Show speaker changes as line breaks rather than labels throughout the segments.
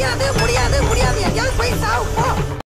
முடியாது முடியாது முடியாது எங்கேயாவது போய் சாவு போ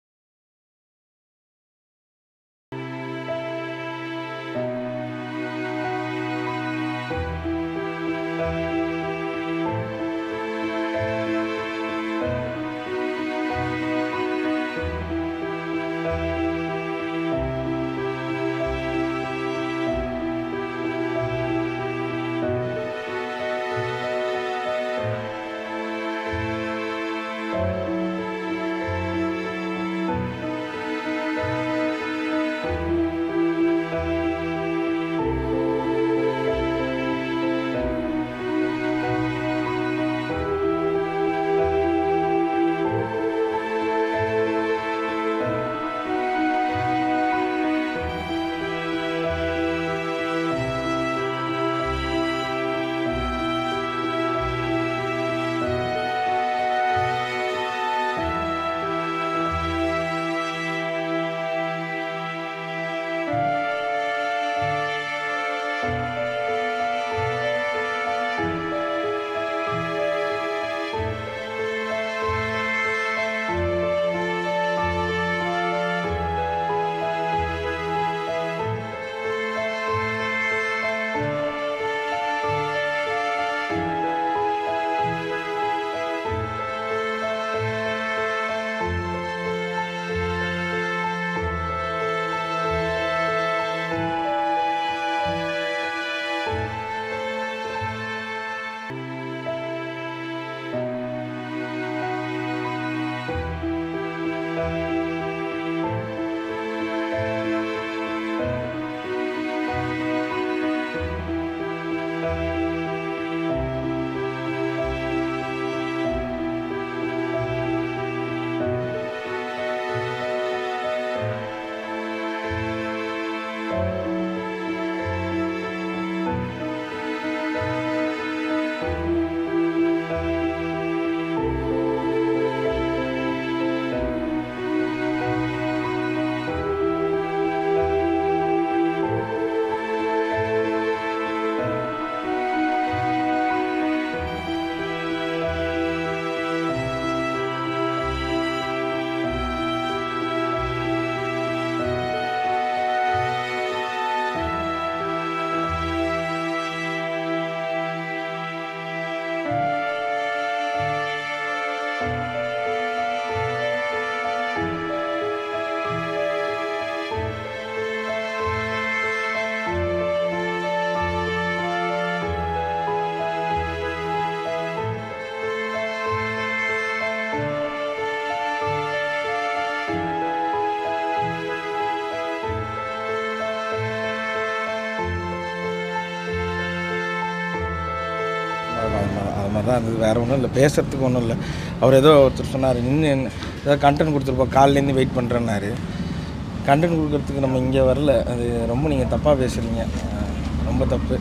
அது மாதிரி தான் இருந்தது வேறு ஒன்றும் இல்லை பேசுகிறதுக்கு ஒன்றும் இல்லை அவர் ஏதோ ஒருத்தர் சொன்னார் நின்று ஏதோ கண்டென்ட் கொடுத்துருப்போம் காலையிலேருந்து வெயிட் பண்ணுறேன்னாரு கண்டென்ட் கொடுக்கறதுக்கு நம்ம இங்கே வரல அது ரொம்ப நீங்கள் தப்பாக பேசுகிறீங்க அஹ் ரொம்ப தப்பு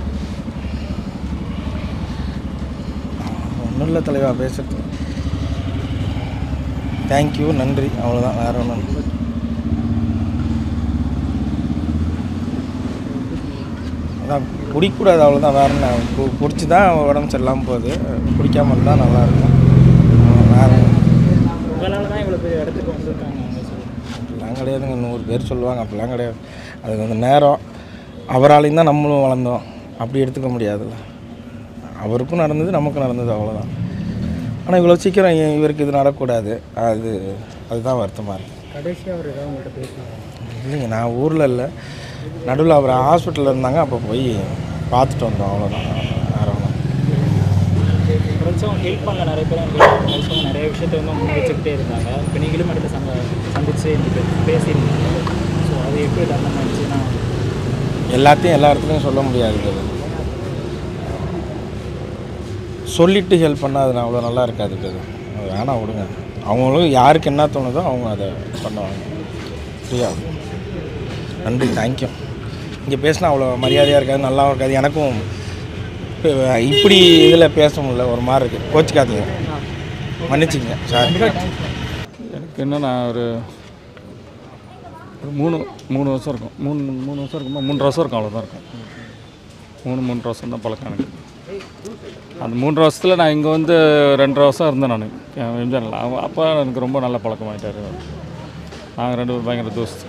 ஒன்றும் இல்லை தலைவா பேசுகிறதுக்கு தேங்க்யூ நன்றி அவ்வளோதான் வேறு ஒன்றும் இல்லை அதான் குடிக்கக்கூடாது அவ்வளோதான் வேற என்ன கு குடிச்சு தான் உடம்பு சரியில்லாமல் போகுது குடிக்காம இருந்தால் நல்லாயிருக்கும் வேறு
உங்களால் தான் இவ்வளோ பெரிய இடத்துக்கு வந்திருக்காங்க அவங்க சொல்லுங்கள்
அப்படிலாம் கிடையாதுங்க நூறு பேர் சொல்லுவாங்க அப்படிலாம் கிடையாது அது அந்த நேரம் அவராலையும் தான் நம்மளும் வளர்ந்தோம் அப்படி எடுத்துக்க முடியாதுல்ல அவருக்கும் நடந்தது நமக்கும் நடந்தது அவ்வளோதான் ஆனால் இவ்வளோ சீக்கிரம் இ- இவருக்கு இது நடக்கக்கூடாது அது அதுதான் வருத்தமாக இருக்குது
கடைசியாக அவர் ஏதாவது உங்கள்கிட்ட பேசினாங்க
இல்லைங்க நான் ஊரில் இல்லை நடுவில் அவர் ஹாஸ்பிட்டலில் இருந்தாங்க அப்போ போய் பார்த்துட்டு வந்தோம் அவ்வளோதான் வேறு ஒன்றும்
ஃப்ரெண்ட்ஸும் ஹெல்ப் பண்ண நிறைய பேர் ஃப்ரெண்ட்ஸும் நிறைய விஷயத்தை வந்து முன் வச்சுக்கிட்டே இருந்தாங்க இப்போ நீங்களும் இடத்துல சந்த சந்திச்சு இந்த பேசியிருந்தீங்க ஸோ அது எப்படி தரணும் இருந்துச்சுன்னா
எல்லாத்தையும் எல்லா இடத்துலையும் சொல்ல முடியாது இது. சொல்லிட்டு ஹெல்ப் பண்ணால் அது அவ்வளோ நல்லா இருக்காது இது அது வேணாம் விடுங்க அவங்களும் யாருக்கு என்ன தோணுதோ அவங்க அதை பண்ணுவாங்க சரியா நன்றி தேங்க்யூ இங்கே பேசினா அவ்வளோ மரியாதையாக இருக்காது நல்லாவும் இருக்காது எனக்கும் இப்ப இப்படி இதில் பேச முடியல ஒரு மாதிரி இருக்குது கோச்சிக்காதீங்க மன்னிச்சிங்க சார்
எனக்கு என்ன நான் ஒரு ஒரு மூணு மூணு வருஷம் இருக்கும் மூணு மூணு வருஷம் இருக்குமா மூன்று வருஷம் இருக்கும் அவ்வளோதான் இருக்கும் மூணு மூன்று வருஷம் தான் பழக்கம் எனக்கு அந்த மூன்று வருஷத்தில் நான் இங்கே வந்து ரெண்டரை வருஷம் இருந்தேன் நான் எம்ஜிஆரில் அவன் அப்பா எனக்கு ரொம்ப நல்ல பழக்கமாயிட்டார் நாங்கள் ரெண்டு பேரும் பயங்கர தோஸ்து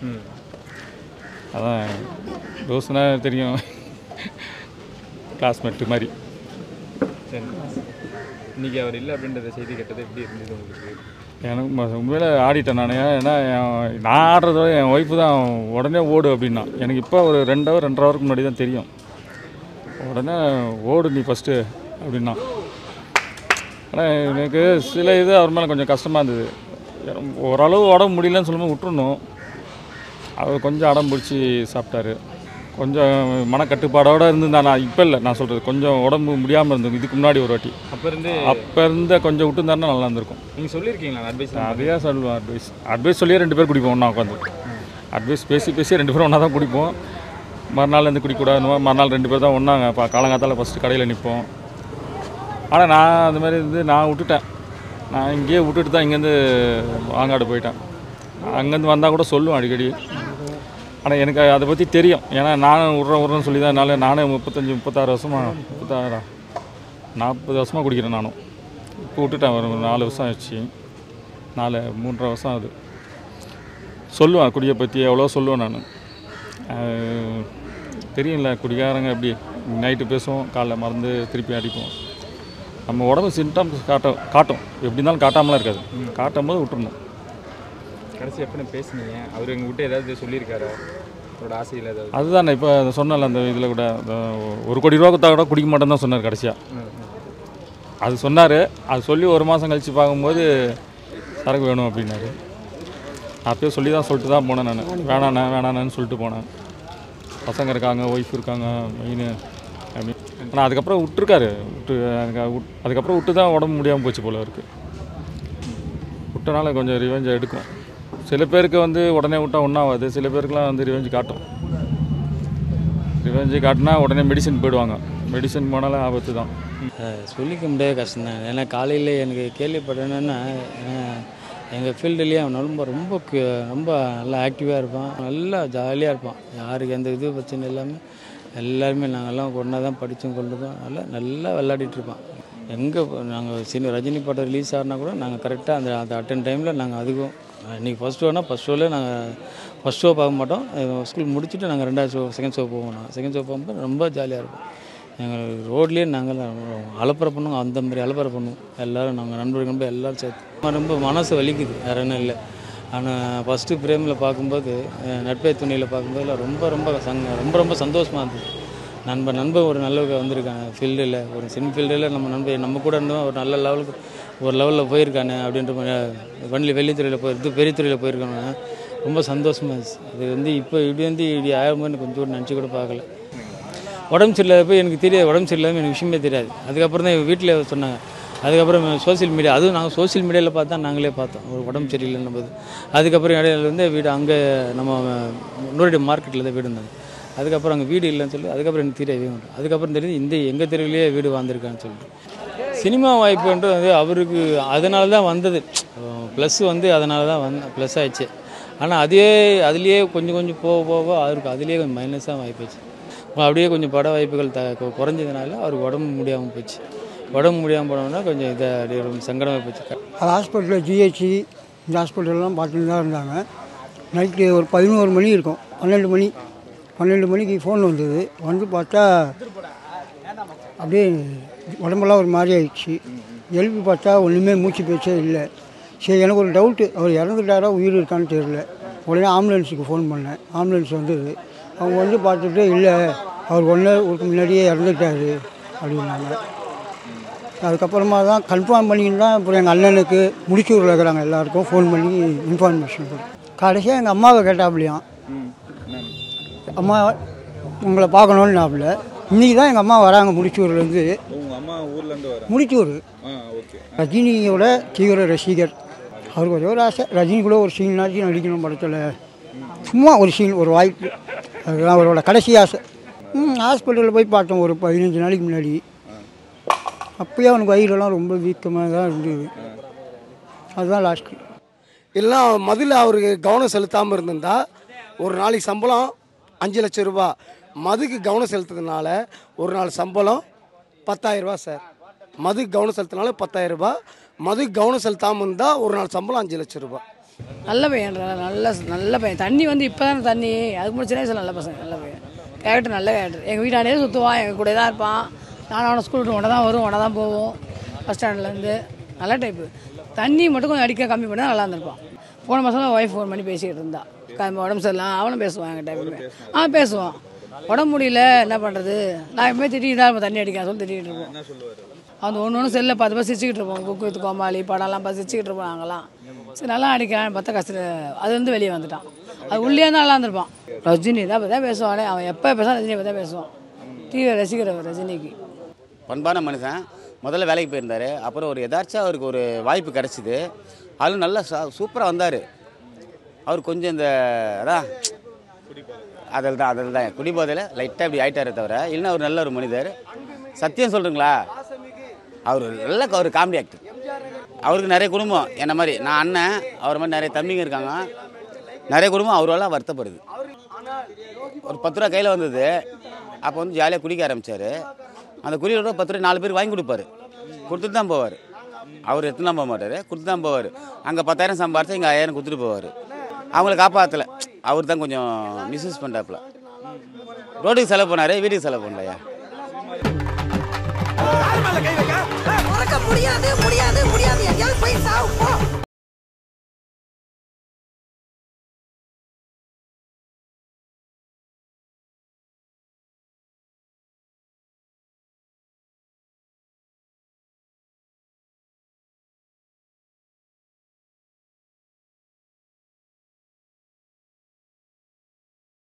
அதான் தோஸ்துனா தெரியும் கிளாஸ்மேட்டு மாதிரி
சரி இன்னைக்கு அவர் இல்லை அப்படின்றத செய்தி கேட்டது எப்படி இருந்தது உங்களுக்கு
எனக்கு ம- உண்மையில ஆடிட்டேன் நான் ஏன்னா என் நான் ஆடுறத விட என் ஒய்ஃபு தான் உடனே ஓடு அப்படின்னா எனக்கு இப்போ ஒரு ரெண்டு ஹவர் ரெண்டரை ஹவருக்கு முன்னாடி தான் தெரியும் உடனே ஓடு நீ ஃபஸ்ட்டு அப்படின்னா ஆனால் எனக்கு சில இது அவர் மேலே கொஞ்சம் கஷ்டமாக இருந்தது ஓரளவு உடம்பு முடியலன்னு சொல்லும்போது விட்டுறணும் அவர் கொஞ்சம் அடம் பிடிச்சி சாப்பிட்டாரு கொஞ்சம் மனக்கட்டுப்பாடோடு இருந்திருந்தா நான் இப்போ இல்லை நான் சொல்கிறது கொஞ்சம் உடம்பு முடியாமல் இருந்தது இதுக்கு முன்னாடி ஒரு வாட்டி
அப்போ இருந்து
அப்போ இருந்த கொஞ்சம் விட்டுருந்தாருன்னா நல்லா இருந்திருக்கும்
நீங்கள் சொல்லியிருக்கீங்களா அட்வைஸ்
அதையே சொல்லுவேன் அட்வைஸ் அட்வைஸ் சொல்லியே ரெண்டு பேர் குடிப்போம் ஒன்றா உட்காந்து அட்வைஸ் பேசி பேசி ரெண்டு பேரும் ஒன்றா தான் குடிப்போம் மறுநாள் வந்து குடிக்கூடாதுன்னு மறுநாள் ரெண்டு பேர் தான் ஒன்றாங்க இப்போ காலங்காத்தால ஃபஸ்ட்டு கடையில் நிற்போம் ஆனால் நான் அந்த மாதிரி இருந்து நான் விட்டுட்டேன் நான் இங்கேயே விட்டுட்டு தான் இங்கேருந்து வாங்காடு போயிட்டேன் அங்கேருந்து வந்தால் கூட சொல்லுவேன் அடிக்கடி ஆனால் எனக்கு அதை பற்றி தெரியும் ஏன்னா நானும் விட்றேன் விட்றேன்னு சொல்லி தான் என்னால் நானே முப்பத்தஞ்சு முப்பத்தாறு வருஷமாக முப்பத்தாறு நாற்பது வருஷமாக குடிக்கிறேன் நானும் இப்போ விட்டுட்டேன் ஒரு நாலு வருஷம் ஆச்சு நாலு மூன்றரை வருஷம் ஆகுது சொல்லுவேன் குடியை பற்றி எவ்வளோ சொல்லுவேன் நான் தெரியும்ல குடிகாரங்க எப்படி நைட்டு பேசுவோம் காலைல மறந்து திருப்பி அடிப்போம் நம்ம உடம்பு சிம்டம்ஸ் காட்டும் காட்டும் எப்படி இருந்தாலும் காட்டாமலாம் இருக்காது காட்டும் போது விட்டுறணும்
கடைசி எப்போ பேசுனீங்க அவர் எங்கள் விட்டு ஏதாவது சொல்லியிருக்காரா அவரோட ஆசையில் ஏதாவது
அதுதான் இப்போ சொன்னல அந்த இதில் கூட அந்த ஒரு கோடி ரூபா கொடுத்தா கூட குடிக்க மாட்டேன்னு தான் சொன்னார் கடைசியாக அது சொன்னார் அது சொல்லி ஒரு மாதம் கழித்து பார்க்கும்போது சரக்கு வேணும் அப்படின்னாரு அப்பயே சொல்லி தான் சொல்லிட்டு தான் போனேன் நான் வேணாண்ணே வேணாண்ணேன்னு சொல்லிட்டு போனேன் பசங்க இருக்காங்க ஒய்ஃப் இருக்காங்க மெயின் அப்படி ஆனால் அதுக்கப்புறம் விட்டுருக்காரு விட்டு அதுக்கு- விட்- அதுக்கப்புறம் விட்டு தான் உடம்பு முடியாமல் போச்சு போல இருக்கு விட்டனால கொஞ்சம் ரிவெஞ்ச் எடுக்கும் சில பேருக்கு வந்து உடனே விட்டா ஒன்றாகாது சில பேருக்குலாம் வந்து ரிவெஞ்ச் காட்டும் ரிவெஞ்சு காட்டினா உடனே மெடிசின் போயிடுவாங்க மெடிசன் போனாலும் ஆபத்து தான்
அஹ் சொல்லிக்க முடியாத கஷ்டம் தான் ஏன்னா காலையில் எனக்கு கேள்விப்பட்டேன்னா எங்கள் ஃபீல்டுலேயே அவன் ரொம்ப ரொம்ப கு- ரொம்ப நல்லா ஆக்டிவாக இருப்பான் நல்லா ஜாலியாக இருப்பான் யாருக்கு எந்த இது பிரச்சனை இல்லாமல் எல்லாருமே நாங்கள்லாம் ஒன்றா தான் படித்தோம் கொண்டுதான் நல்லா நல்லா விளையாடிட்டு இருப்பான் எங்கே நாங்கள் சின்ன ரஜினி படம் ரிலீஸ் ஆகினா கூட நாங்கள் கரெக்டாக அந்த அந்த அட்டன் டைமில் நாங்கள் அதுக்கும் இன்றைக்கி ஃபஸ்ட் ஷோனா ஃபஸ்ட் ஷோவில் நாங்கள் ஃபஸ்ட் ஷோ பார்க்க மாட்டோம் ஸ்கூல் முடிச்சுட்டு நாங்கள் ரெண்டாவது ஷோ செகண்ட் ஷோ போவோம் நாங்கள் செகண்ட் ஷோ போகும்போது ரொம்ப ஜாலியாக இருக்கும் எங்கள் ரோட்லேயே நாங்கள் அலப்பறை பண்ணுவோம் அந்த மாதிரி அலப்பறை பண்ணுவோம் எல்லோரும் நாங்கள் நண்பர்கள் நண்பர் எல்லோரும் சேர்த்து ரொம்ப மனசு வலிக்குது வேறு ஒன்றும் இல்லை ஆனால் ஃபஸ்ட்டு பிரேமில் பார்க்கும்போது அஹ், நட்பே துணியில் பார்க்கும்போது ரொம்ப ரொம்ப சங்க ரொம்ப ரொம்ப சந்தோஷமாக இருந்தது நண்பன் நண்பன் ஒரு நல்ல வந்திருக்காங்க ஃபீல்டில் ஒரு சின் ஃபீல்டில் நம்ம நண்பன் நம்ம கூட இருந்தோம் ஒரு நல்ல லெவலுக்கு ஒரு லெவலில் போயிருக்கானே அப்படின்ற மாதிரி வண்டி வெள்ளித்துறையில் போய் இது பெரிய துறையில் போயிருக்கானே ரொம்ப சந்தோஷமாக இருந்துச்சு இது வந்து இப்போ இப்படி வந்து இப்படி ஆகும்போது கொஞ்சம் கூட நினச்சி கூட பார்க்கல உடம்பு சரியில்லாத போய் எனக்கு தெரியாது உடம்பு சரியில்லாமல் எனக்கு விஷயமே தெரியாது அதுக்கப்புறம் தான் வீட்டில் சொன்னாங்க அதுக்கப்புறம் சோஷியல் மீடியா அதுவும் நாங்கள் சோஷியல் மீடியாவில் பார்த்தா நாங்களே பார்த்தோம் ஒரு உடம்பு சரியில்லைன்னு போது அதுக்கப்புறம் இடையில வந்து வீடு அங்கே நம்ம நூறடி மார்க்கெட்டில் தான் வீடு இருந்தாங்க அதுக்கப்புறம் அங்கே வீடு இல்லைன்னு சொல்லி அதுக்கப்புறம் எனக்கு தெரியவே மாட்டோம் அதுக்கப்புறம் தெரியுது இந்த எங்கள் தெருவிலேயே வீடு வாழ்ந்துருக்கான்னு சொல்லிட்டு சினிமா வாய்ப்புன்றது வந்து அவருக்கு அதனால தான் வந்தது ப்ளஸ் வந்து அதனால தான் வந்த ப்ளஸ் ஆயிடுச்சு ஆனால் அதே அதுலேயே கொஞ்சம் கொஞ்சம் போக போக அவருக்கு அதுலேயே கொஞ்சம் மைனஸாக வாய்ப்புச்சு அப்படியே கொஞ்சம் பட வாய்ப்புகள் த கொ- குறைஞ்சதுனால அவருக்கு உடம்பு முடியாமல் போச்சு உடம்பு முடியாமல் போனோம்னா கொஞ்சம் இதை அப்படியே ரொம்ப சங்கடமாக போச்சு
அது ஹாஸ்பிட்டலில் ஜிஹெச்சி இந்த ஹாஸ்பிட்டல்லாம் பார்த்துட்டு தான் இருந்தாங்க நைட்டு ஒரு பதினோரு மணி இருக்கும் பன்னெண்டு மணி பன்னெண்டு மணிக்கு ஃபோன் வந்தது வந்து பார்த்தா அப்படியே உடம்பெல்லாம் ஒரு மாதிரி ஆயிடுச்சு எழுப்பி பார்த்தா ஒன்றுமே மூச்சு பேச்சே இல்லை சரி எனக்கு ஒரு டவுட்டு அவர் இறந்துட்டாரா உயிர் இருக்கான்னு தெரியல உடனே ஆம்புலன்ஸுக்கு ஃபோன் பண்ணேன் ஆம்புலன்ஸ் வந்தது அவங்க வந்து பார்த்துட்டு இல்லை அவர் ஒன்று ஊருக்கு முன்னாடியே இறந்துட்டாரு அப்படின்னாங்க அதுக்கப்புறமா தான் கன்ஃபார்ம் பண்ணின்னு தான் அப்புறம் எங்கள் அண்ணனுக்கு முடிச்சூரில் இருக்கிறாங்க எல்லாருக்கும் ஃபோன் பண்ணி இன்ஃபார்மேஷன் கொடுத்தேன் கடைசியாக எங்கள் அம்மாவை கேட்டாப்லையாம் அம்மா உங்களை பார்க்கணுன்னாப்புல இன்றைக்கி தான் எங்கள் அம்மா வராங்க முடிச்சூர்லேருந்து
உங்கள் அம்மா ஊர்லேருந்து வர
முடிச்சூர்
ஆ ஓகே
ரஜினியோட தீவிர ரசிகர் அவருக்கு ஒரே ஒரு ஆசை ரஜினி கூட ஒரு சீன்னாச்சும் நடிக்கணும் படத்தில் சும்மா ஒரு சீன் ஒரு வாய்ப்பு அதுதான் அவரோட கடைசி ஆசை ம் ஹாஸ்பிட்டலில் போய் பார்த்தோம் ஒரு பதினஞ்சு நாளைக்கு முன்னாடி அப்போயே அவனுக்கு வயிறெல்லாம் ரொம்ப வீக்கமாக தான் இருந்தது அதுதான் லாஸ்ட்டு
எல்லாம் மதுல அவருக்கு கவனம் செலுத்தாமல் இருந்திருந்தா ஒரு நாளைக்கு சம்பளம் அஞ்சு லட்சம் ரூபாய் மதுக்கு கவனம் செலுத்துறதுனால ஒரு நாள் சம்பளம் பத்தாயிரரூபா சார் மது கவனம் செலுத்தினால பத்தாயிரரூபா மது கவனம் செலுத்தாமல் இருந்தால் ஒரு நாள் சம்பளம் அஞ்சு லட்சம் ரூபாய்
நல்ல பையன் நல்ல நல்ல பையன் தண்ணி வந்து இப்போ தானே தண்ணி அதுக்கு முன்னாடி சின்ன வயசுல நல்ல பசங்க நல்ல பையன் கேரக்டர் நல்ல கேரக்டர் எங்கள் வீட்டாண்டே சுற்றுவான் எங்கள் கூட தான் இருப்பான் நானும் அவனை ஸ்கூல் விட்டு ஒன்றா தான் வரும் ஒன்றா தான் போவோம் பஸ் ஸ்டாண்ட்லேருந்து நல்ல டைப்பு தண்ணி மட்டும் கொஞ்சம் அடிக்க கம்மி பண்ணால் நல்லா இருந்திருப்பான் போன மாதம் ஒய்ஃப் ஃபோன் பண்ணி பேசிக்கிட்டு இருந்தா க- அவனும் சரியில்லாம் அவனும் பேசுவான் எங்கள் டைப்புமே ஆ பேசுவான் உடம்பு முடியல என்ன பண்ணுறது நான் எப்பவுமே திட்டிட்டு தான் இருப்பேன், தண்ணி அடிக்க சொல்லி திட்டிகிட்டு இருப்போம் அந்த ஒன்று ஒன்று செல்லில் பார்த்து பார்த்து சிரிச்சுக்கிட்டு இருப்போம் குக்கு வித் கோமாளி படம்லாம் பார்த்து சிரிச்சுக்கிட்டு இருப்போம் நாங்களாம் சரி நல்லா அடிக்கிறான்னு பார்த்தா கஷ்டம் அது வந்து வெளியே வந்துட்டான் அது உள்ளே தான் நல்லா இருந்திருப்பான் ரஜினி தான் இப்போ தான் பேசுவானே அவன் எப்போ பேசுவான் ரஜினி இப்போ தான் பேசுவான் டிவியை ரசிக்கிறவர் ரஜினிக்கு
பண்பான மனுஷன் முதல்ல வேலைக்கு போயிருந்தார் அப்புறம் ஒரு எதாச்சும் அவருக்கு ஒரு வாய்ப்பு கிடச்சிது அதுவும் நல்லா சூப்பராக வந்தார் அவர் கொஞ்சம் இந்த அதான் அதில் தான் அதில் தான் குடிபோதையில் லைட்டாக இப்படி ஆயிட்டாரே தவிர இல்லைன்னா அவர் நல்ல ஒரு மனிதர் சத்தியம் சொல்கிறீங்களா அவர் நல்ல ஒரு காமெடி ஆக்டர் அவருக்கு நிறைய குடும்பம் என்ன மாதிரி நான் அண்ணன் அவர் மாதிரி நிறைய தம்பிங்க இருக்காங்க நிறைய குடும்பம் அவரெல்லாம் வருத்தப்படுது ஒரு பத்து ரூபா கையில் வந்தது அப்போ வந்து ஜாலியாக குடிக்க ஆரம்பித்தார் அந்த குடியோட பத்து ரூபா நாலு பேர் வாங்கி கொடுப்பாரு கொடுத்துட்டு தான் போவார் அவர் எடுத்துலாம் போக மாட்டார் கொடுத்து தான் போவார் அங்கே பத்தாயிரம் சம்பாரிச்சு இங்கே ஐயாயிரம் கொடுத்துட்டு போவார் அவங்கள காப்பாற்றலை அவர் தான் கொஞ்சம் மிஸ்யூஸ் பண்ணுறாப்புல ரோட்டுக்கு செலவு பண்ணார் வீட்டுக்கு செலவு பண்ணலையா
மறக்க முடியாது முடியாது முடியாது எங்கேயாவது போய் சாவு போ